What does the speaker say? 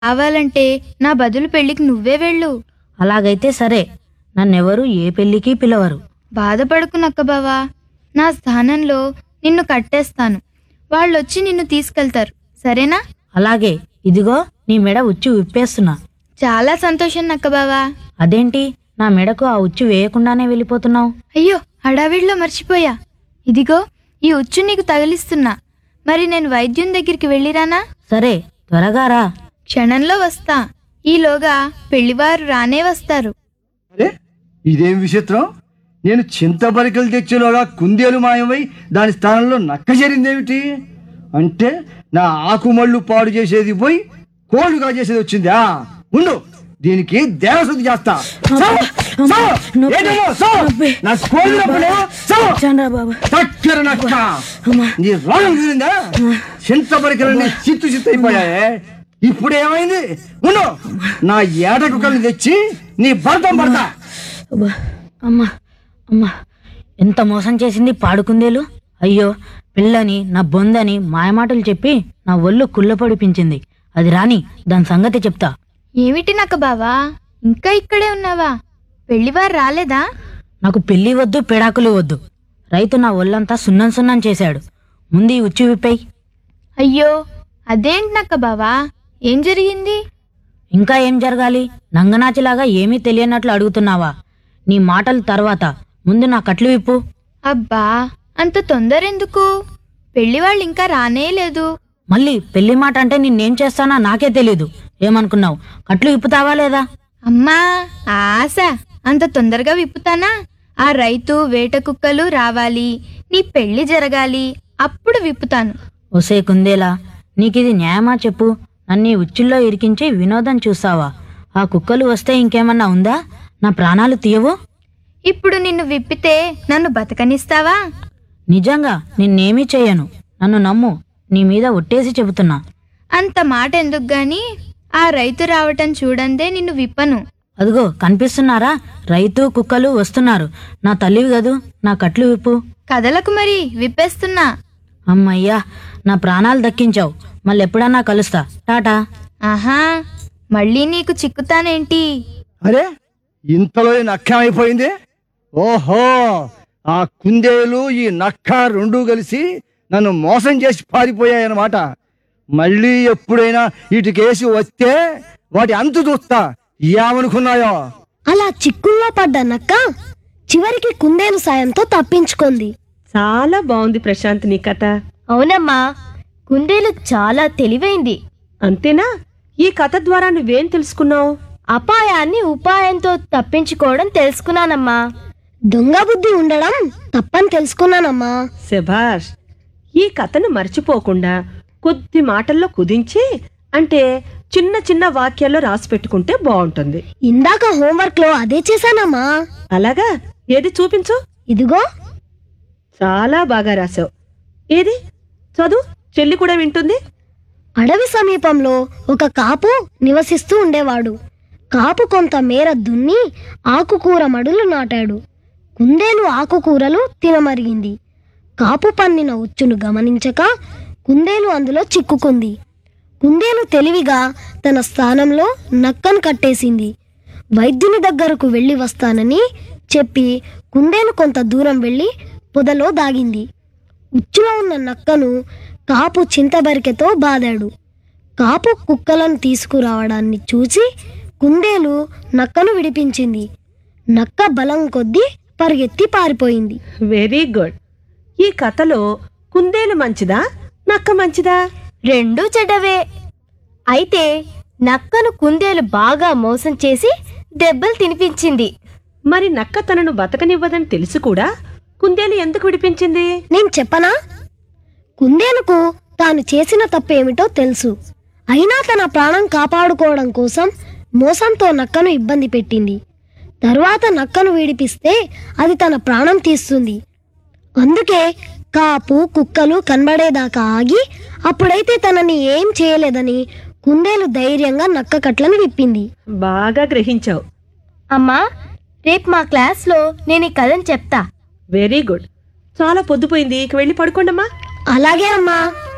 కావాలంటే నా బదులు పెళ్లికి నువ్వే వెళ్ళు అలాగైతే సరే నన్నెవరు ఏ పెళ్లికి పిలవరు బాధపడకు నక్క బావా నా స్థానంలో నిన్ను కట్టేస్తాను వాళ్ళొచ్చి నిన్ను తీసుకెళ్తారు సరేనా అలాగే ఇదిగో నీ మెడ ఉచ్చు విప్పేస్తున్నా చాలా సంతోషం నక్క బావా అదేంటి నా మెడకు ఆ ఉచ్చు వేయకుండానే వెళ్ళిపోతున్నావు అయ్యో హడావిడిలో మర్చిపోయా ఇదిగో ఈ ఉచ్చు నీకు తగిలిస్తున్నా మరి నేను వైద్యుని దగ్గరికి వెళ్ళిరానా సరే త్వరగా రా క్షణంలో వస్తా ఈలోగా పెళ్లివారు రానే వస్తారు అరే ఇదేం విచిత్రం నేను చింతపరికలు తెచ్చేలోగా కుందేలు మాయమై దాని స్థానంలో నక్క చేరిందేమిటి అంటే నా ఆకుమళ్ళు పాడు చేసేది పోయి కోళ్ళుగా చేసేది వచ్చిందా ఉండు దీనికి దేవశుద్ధి చేస్తా సావు! సావు! ఏంటమ్మా? సావు! నా కోళ్ళు నొప్పులు! సావు! బాబా చక్కెర నక్క నీ రోగం తీరిందా చింతపరికలన్నీ చిత్తు చిత్తు అయిపోయాయే ఇప్పుడు ఏమైంది ఉండు నా ఏట కుక్కల్ని తెచ్చి నీ భర్తం పడతా అబ్బా, అమ్మా అమ్మా ఎంత మోసం చేసింది పాడుకుందేలు అయ్యో పిల్లని నా బొందని మాయమాటలు చెప్పి నా ఒళ్ళు కుళ్ళపడిపించింది అది రాని దాని సంగతి చెప్తా ఏమిటి నక్క బావా ఇంకా ఇక్కడే ఉన్నావా పెళ్లివారు రాలేదా నాకు పెళ్లి వద్దు పెడాకులు వద్దు రైతు నా ఒళ్ళంతా సున్నం సున్నం చేశాడు ముందు ఈ ఉచ్చు విప్పై అయ్యో అదేంటి నక్క బావా ఏం జరిగింది ఇంకా ఏం జరగాలి నంగనాచిలాగా ఏమీ తెలియనట్లు అడుగుతున్నావా నీ మాటలు తర్వాత ముందు నా కట్లు విప్పు అబ్బా అంత తొందర ఎందుకు పెళ్లివాళ్ళు ఇంకా రానే లేదు మళ్ళీ పెళ్లి మాట అంటే నిన్నేం చేస్తానా నాకే తెలీదు ఏమనుకున్నావు కట్లు విప్పుతావా లేదా అమ్మా ఆశ అంత తొందరగా విప్పుతానా ఆ రైతు వేట కుక్కలు రావాలి నీ పెళ్లి జరగాలి అప్పుడు విప్పుతాను ఒసే కుందేలా నీకిది న్యాయమా చెప్పు నన్ను ఈ ఉచ్చుల్లో ఇరికించి వినోదం చూస్తావా ఆ కుక్కలు వస్తే ఇంకేమన్నా ఉందా నా ప్రాణాలు తీయవు ఇప్పుడు నిన్ను విప్పితే నన్ను బతకనిస్తావా నిజంగా నిన్నేమీ చెయ్యను నన్ను నమ్ము నీ మీద ఒట్టేసి చెబుతున్నా అంత మాట ఎందుకు గాని ఆ రైతు రావటం చూడందే నిన్ను విప్పను అదిగో కనిపిస్తున్నారా రైతు కుక్కలు వస్తున్నారు నా తల్లివి గదు నా కట్లు విప్పు కదలకు మరి విప్పేస్తున్నా అమ్మయ్యా నా ప్రాణాలు దక్కించావు మళ్ళెప్పుడన్నా కలుస్తా టాటా ఆహా మళ్ళీ నీకు చిక్కుతానేంటి అరే ఇంతలో ఈ నక్క అయిపోయింది ఓహో ఆ కుందేలు ఈ నక్క రెండు కలిసి నన్ను మోసం చేసి పారిపోయాయన్నమాట మళ్ళీ ఎప్పుడైనా వీటికేసి వస్తే వాటి అంతు చూస్తా ఏమనుకున్నాయో అలా చిక్కుల్లో పడ్డ నక్క చివరికి కుందేలు సాయంతో తప్పించుకుంది చాలా బాగుంది ప్రశాంత్ నీ కథ అవునమ్మా కుందేలు చాలా తెలివైంది అంతేనా ఈ కథ ద్వారా నువ్వేం తెలుసుకున్నావు అపాయాన్ని ఉపాయంతో తప్పించుకోవడం తెలుసుకున్నానమ్మా దొంగ బుద్ధి ఉండడం తప్పని తెలుసుకున్నానమ్మా శభాష్ ఈ కథను మర్చిపోకుండా కొద్ది మాటల్లో కుదించి అంటే చిన్న చిన్న వాక్యాల్లో రాసి పెట్టుకుంటే బాగుంటుంది ఇందాక హోంవర్క్ లో అదే చేశానమ్మా అలాగా ఏది చూపించు ఇదిగో చాలా బాగా రాసావు ఏది చదువు చెల్లి కూడా వింటుంది అడవి సమీపంలో ఒక కాపు నివసిస్తూ ఉండేవాడు కాపు కొంత మేర దున్ని ఆకుకూర మడులు నాటాడు కుందేలు ఆకుకూరలు తినమరిగింది కాపు పన్నిన ఉచ్చును గమనించక కుందేలు అందులో చిక్కుకుంది కుందేలు తెలివిగా తన స్థానంలో నక్కను కట్టేసింది వైద్యుని దగ్గరకు వెళ్ళి వస్తానని చెప్పి కుందేలు కొంత దూరం వెళ్ళి పొదలో దాగింది ఉచ్చులో ఉన్న నక్కను కాపు చింతబరికెతో బాదాడు కాపు కుక్కలను తీసుకురావడాన్ని చూసి కుందేలు నక్కను విడిపించింది నక్క బలం కొద్దీ పరిగెత్తి పారిపోయింది వెరీ గుడ్ ఈ కథలో కుందేలు మంచిదా నక్క మంచిదా రెండూ చెడ్డవే అయితే నక్కను కుందేలు బాగా మోసం చేసి దెబ్బలు తినిపించింది మరి నక్క తనను బతకనివ్వదని తెలిసి కూడా కుందేలు ఎందుకు విడిపించింది నేను చెప్పనా కుందేలుకు తాను చేసిన తప్పేమిటో తెలుసు అయినా తన ప్రాణం కాపాడుకోవడం కోసం మోసంతో నక్కను ఇబ్బంది పెట్టింది తరువాత నక్కను విడిపిస్తే అది తన ప్రాణం తీస్తుంది అందుకే కాపు కుక్కలు కనబడేదాకా ఆగి అప్పుడైతే తనని ఏం చేయలేదని కుందేలు ధైర్యంగా నక్క కట్లను విప్పింది బాగా గ్రహించావు అమ్మా రేపు మా క్లాస్లో నేను ఈ కథను చెప్తా వెరీ గుడ్ చాలా పొద్దుపోయింది ఇక వెళ్ళి పడుకోండమ్మా అలాగే అమ్మా